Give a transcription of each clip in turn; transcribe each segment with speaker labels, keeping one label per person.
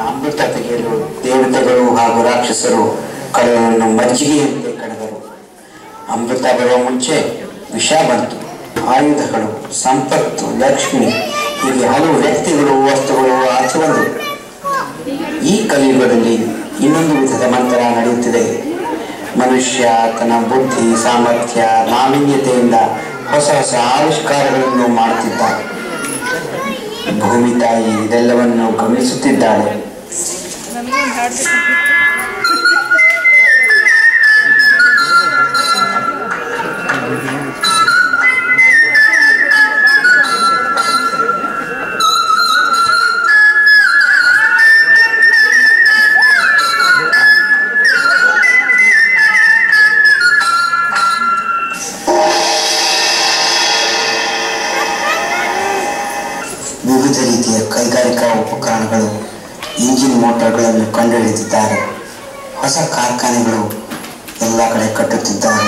Speaker 1: ಅಮೃತ ತೆಗೆಯಲು ದೇವತೆಗಳು ಹಾಗೂ ರಾಕ್ಷಸರು ಕಡಲನ್ನು ಮಜ್ಜಿಗೆಯಂತೆ ಕಳೆದರು ಅಮೃತ ಬರುವ ಮುಂಚೆ ವಿಷ ಬಂತು ಆಯುಧಗಳು ಸಂಪತ್ತು ಲಕ್ಷ್ಮಿ ಹೀಗೆ ಹಲವು ವ್ಯಕ್ತಿಗಳು ವಸ್ತುಗಳು ಆಚೆ ಬಂದವು ಈ ಕಲಿಯುಗದಲ್ಲಿ ಇನ್ನೊಂದು ವಿಧದ ಮಂತ್ರ ನಡೆಯುತ್ತಿದೆ ಮನುಷ್ಯ ತನ್ನ ಬುದ್ಧಿ ಸಾಮರ್ಥ್ಯ ನಾವೀನ್ಯತೆಯಿಂದ ಹೊಸ ಹೊಸ ಆವಿಷ್ಕಾರಗಳನ್ನು ಮಾಡುತ್ತಿದ್ದಾನೆ ಭೂಮಿ ತಾಯಿ ಇದೆಲ್ಲವನ್ನು ಗಮನಿಸುತ್ತಿದ್ದಾಳೆ
Speaker 2: ನಮಗೊಂದು ಹಾಡು ಬೇಕು
Speaker 1: ವಿವಿಧ ರೀತಿಯ ಕೈಗಾರಿಕಾ ಉಪಕರಣಗಳು ಇಂಜಿನ್ ಮೋಟಾರ್ಗಳನ್ನು ಕಂಡುಹಿಡಿದಿದ್ದಾರೆ ಹೊಸ ಕಾರ್ಖಾನೆಗಳು ಎಲ್ಲ ಕಡೆ ಕಟ್ಟುತ್ತಿದ್ದಾರೆ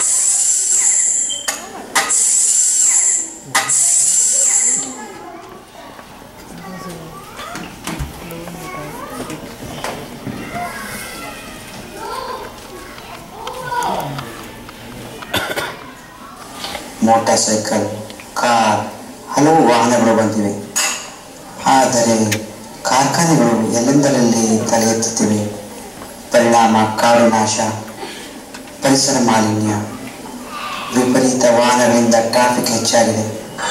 Speaker 1: ಮೋಟಾರ್ ಸೈಕಲ್ ಕಾರ್ ಹಲವು ವಾಹನಗಳು ಬಂದಿವೆ ಆದರೆ ಕಾರ್ಖಾನೆಗಳು ಎಲ್ಲೆಂದರಲ್ಲಿ ತಲೆ ಎತ್ತುತ್ತಿವೆ ಪರಿಣಾಮ ಕಾಡು ನಾಶ ಪರಿಸರ ಮಾಲಿನ್ಯ ವಿಪರೀತ ವಾಹನಗಳಿಂದ ಟ್ರಾಫಿಕ್ ಹೆಚ್ಚಾಗಿದೆ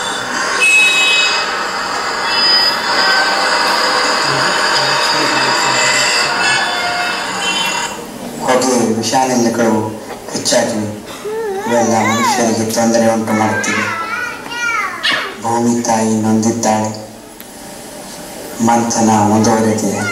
Speaker 1: ಹೊಗೆ ವಿಷಾನಿಲಗಳು ಹೆಚ್ಚಾಗಿವೆ ಇವೆಲ್ಲ ಮನುಷ್ಯರಿಗೆ ತೊಂದರೆ ಉಂಟು ಮಾಡುತ್ತಿವೆ ಭೂಮಿ ತಾಯಿ ನೊಂದಿದ್ದಾಳೆ ಮಂಥನ ಮುಂದುವರೆದಿದೆ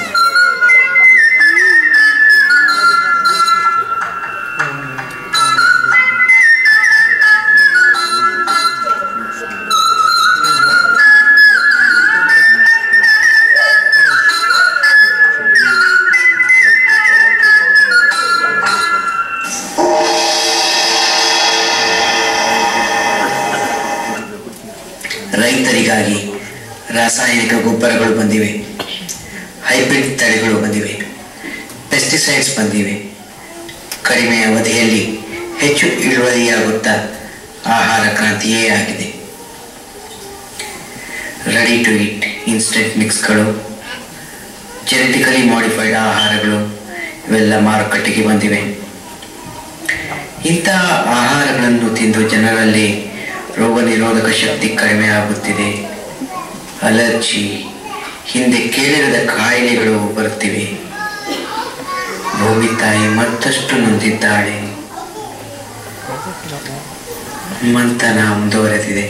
Speaker 1: ರೈತರಿಗಾಗಿ ರಾಸಾಯನಿಕ ಗೊಬ್ಬರಗಳು ಬಂದಿವೆ ಹೈಬ್ರಿಡ್ ತಳಿಗಳು ಬಂದಿವೆ ಪೆಸ್ಟಿಸೈಡ್ಸ್ ಬಂದಿವೆ ಕಡಿಮೆ ಅವಧಿಯಲ್ಲಿ ಹೆಚ್ಚು ಇಳುವರಿಯಾಗುತ್ತಾ ಆಹಾರ ಕ್ರಾಂತಿಯೇ ಆಗಿದೆ ರೆಡಿ ಟು ಇಟ್ ಇನ್ಸ್ಟೆಂಟ್ ಮಿಕ್ಸ್ಗಳು ಜೆನೆಟಿಕಲಿ ಮಾಡಿಫೈಡ್ ಆಹಾರಗಳು ಇವೆಲ್ಲ ಮಾರುಕಟ್ಟೆಗೆ ಬಂದಿವೆ ಇಂತಹ ಆಹಾರಗಳನ್ನು ತಿಂದು ಜನರಲ್ಲಿ ರೋಗ ನಿರೋಧಕ ಶಕ್ತಿ ಕಡಿಮೆ ಆಗುತ್ತಿದೆ ಅಲರ್ಜಿ ಹಿಂದೆ ಕೇಳಿರದ ಕಾಯಿಲೆಗಳು ಬರುತ್ತಿವೆ ಭೂಮಿ ತಾಯಿ ಮತ್ತಷ್ಟು ನೊಂದಿದ್ದಾಳೆ ಮಂಥನ ಮುಂದುವರೆದಿದೆ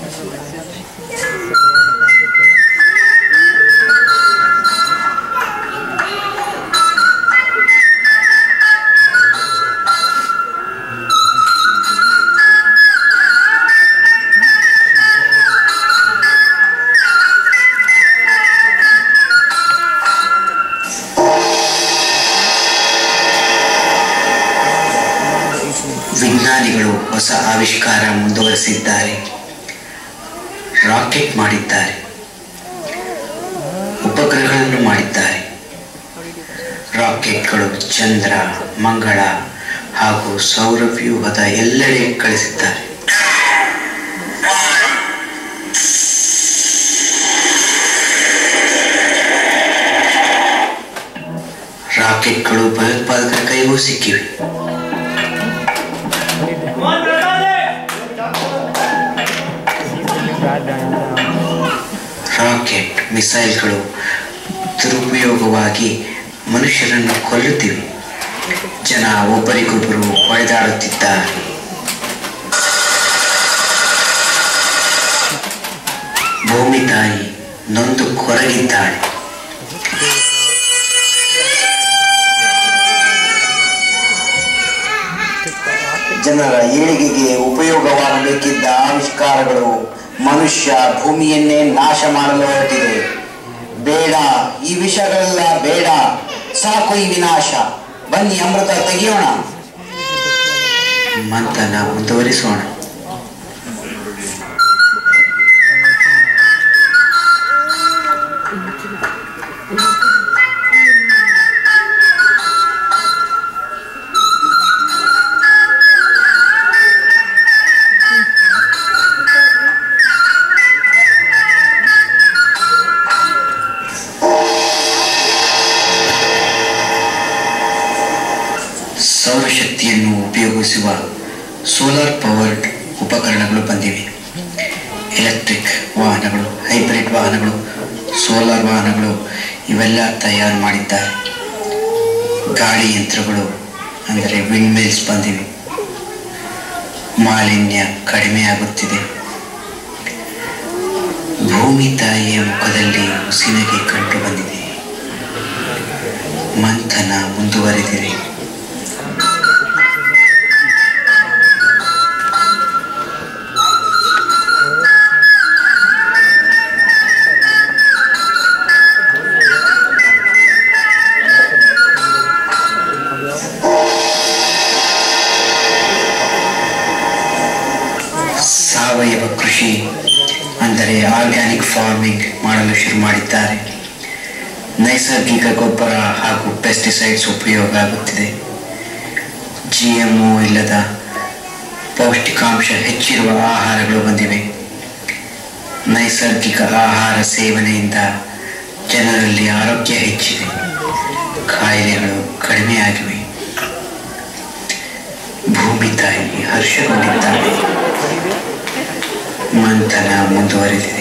Speaker 1: ವಿಜ್ಞಾನಿಗಳು ಹೊಸ ಆವಿಷ್ಕಾರ ಮುಂದುವರೆಸಿದ್ದಾರೆ ರಾಕೆಟ್ ಮಾಡಿದ್ದಾರೆ ಉಪಗ್ರಹಗಳನ್ನು ಮಾಡಿದ್ದಾರೆ ರಾಕೆಟ್ಗಳು ಚಂದ್ರ ಮಂಗಳ ಹಾಗೂ ಸೌರವ್ಯೂಹದ ಎಲ್ಲೆಡೆ ಕಳಿಸಿದ್ದಾರೆ ರಾಕೆಟ್ಗಳು ಭಯೋತ್ಪಾದಕರ ಕೈಗೂ ಸಿಕ್ಕಿವೆ ರಾಕೆಟ್ ಮಿಸೈಲ್ಗಳು ದುರುಪಯೋಗವಾಗಿ ಮನುಷ್ಯರನ್ನು ಕೊಲ್ಲುತ್ತಿವೆ ಜನ ಒಬ್ಬರಿಗೊಬ್ಬರು ಹೊಡೆದಾಡುತ್ತಿದ್ದಾರೆ ಭೂಮಿ ತಾಯಿ ನೊಂದು ಕೊರಗಿದ್ದಾಳೆ ಜನರ ಏಳಿಗೆಗೆ ಉಪಯೋಗವಾಗಬೇಕಿದ್ದ ಆವಿಷ್ಕಾರಗಳು ಮನುಷ್ಯ ಭೂಮಿಯನ್ನೇ ನಾಶ ಮಾಡಲು ಹೊರಟಿದೆ ಬೇಡ ಈ ವಿಷಯಗಳೆಲ್ಲ ಬೇಡ ಸಾಕು ಈ ವಿನಾಶ ಬನ್ನಿ ಅಮೃತ ತೆಗೆಯೋಣ ಮಂಥನ ಮುಂದುವರಿಸೋಣ ಸೌರಶಕ್ತಿಯನ್ನು ಉಪಯೋಗಿಸುವ ಸೋಲಾರ್ ಪವರ್ಡ್ ಉಪಕರಣಗಳು ಬಂದಿವೆ ಎಲೆಕ್ಟ್ರಿಕ್ ವಾಹನಗಳು ಹೈಬ್ರಿಡ್ ವಾಹನಗಳು ಸೋಲಾರ್ ವಾಹನಗಳು ಇವೆಲ್ಲ ತಯಾರು ಮಾಡಿದ್ದಾರೆ ಗಾಳಿ ಯಂತ್ರಗಳು ಅಂದರೆ ವಿಂಡ್ ಮಿಲ್ಸ್ ಬಂದಿವೆ ಮಾಲಿನ್ಯ ಕಡಿಮೆಯಾಗುತ್ತಿದೆ ಭೂಮಿ ತಾಯಿಯ ಮುಖದಲ್ಲಿ ಉಸಿನಗೆ ಕಂಡು ಬಂದಿದೆ ಮಂಥನ ಮುಂದುವರೆದಿದೆ ಸಾವಯವ ಕೃಷಿ ಅಂದರೆ ಆರ್ಗ್ಯಾನಿಕ್ ಫಾರ್ಮಿಂಗ್ ಮಾಡಲು ಶುರು ಮಾಡಿದ್ದಾರೆ ನೈಸರ್ಗಿಕ ಗೊಬ್ಬರ ಹಾಗೂ ಪೆಸ್ಟಿಸೈಡ್ಸ್ ಉಪಯೋಗ ಆಗುತ್ತಿದೆ ಜಿ ಎಮ್ ಇಲ್ಲದ ಪೌಷ್ಟಿಕಾಂಶ ಹೆಚ್ಚಿರುವ ಆಹಾರಗಳು ಬಂದಿವೆ ನೈಸರ್ಗಿಕ ಆಹಾರ ಸೇವನೆಯಿಂದ ಜನರಲ್ಲಿ ಆರೋಗ್ಯ ಹೆಚ್ಚಿದೆ ಕಾಯಿಲೆಗಳು ಕಡಿಮೆಯಾಗಿವೆ ಭೂಮಿ ತಾಯಿ ಹರ್ಷಗೊಂಡಿದ್ದಾಳೆ ಮಂಥನ ಮುಂದುವರೆದಿದೆ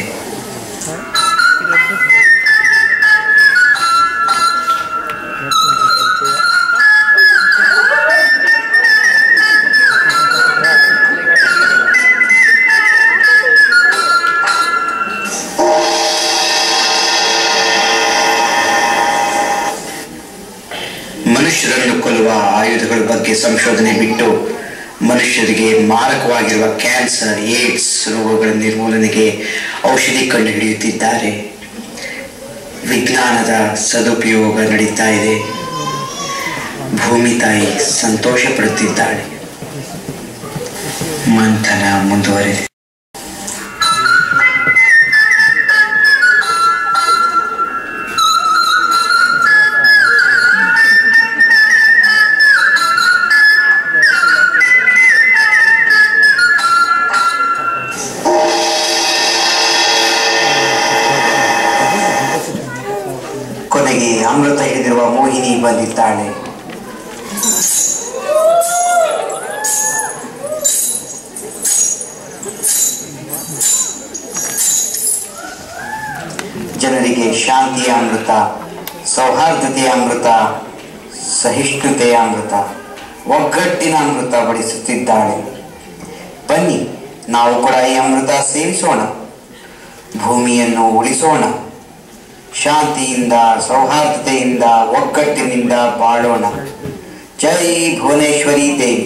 Speaker 1: ಮನುಷ್ಯರನ್ನು ಕೊಲ್ಲುವ ಆಯುಧಗಳ ಬಗ್ಗೆ ಸಂಶೋಧನೆ ಬಿಟ್ಟು ಮನುಷ್ಯರಿಗೆ ಮಾರಕವಾಗಿರುವ ಕ್ಯಾನ್ಸರ್ ಏಡ್ಸ್ ರೋಗಗಳ ನಿರ್ಮೂಲನೆಗೆ ಔಷಧಿ ಕಂಡುಹಿಡಿಯುತ್ತಿದ್ದಾರೆ ವಿಜ್ಞಾನದ ಸದುಪಯೋಗ ನಡೀತಾ ಇದೆ ಭೂಮಿ ತಾಯಿ ಸಂತೋಷ ಪಡುತ್ತಿದ್ದಾಳೆ ಮಂಥನ ಮುಂದುವರೆದಿದೆ ಕೊನೆಗೆ ಅಮೃತ ಹಿಡಿದಿರುವ ಮೋಹಿನಿ ಬಂದಿದ್ದಾಳೆ ಜನರಿಗೆ ಶಾಂತಿಯ ಅಮೃತ ಸೌಹಾರ್ದತೆಯ ಅಮೃತ ಸಹಿಷ್ಣುತೆಯ ಅಮೃತ ಒಗ್ಗಟ್ಟಿನ ಅಮೃತ ಬಡಿಸುತ್ತಿದ್ದಾಳೆ ಬನ್ನಿ ನಾವು ಕೂಡ ಈ ಅಮೃತ ಸೇವಿಸೋಣ ಭೂಮಿಯನ್ನು ಉಳಿಸೋಣ ಶಾಂತಿಯಿಂದ ಸೌಹಾರ್ದತೆಯಿಂದ ಒಗ್ಗಟ್ಟಿನಿಂದ ಬಾಳೋಣ ಜೈ ಭುವನೇಶ್ವರಿ ದೇವಿ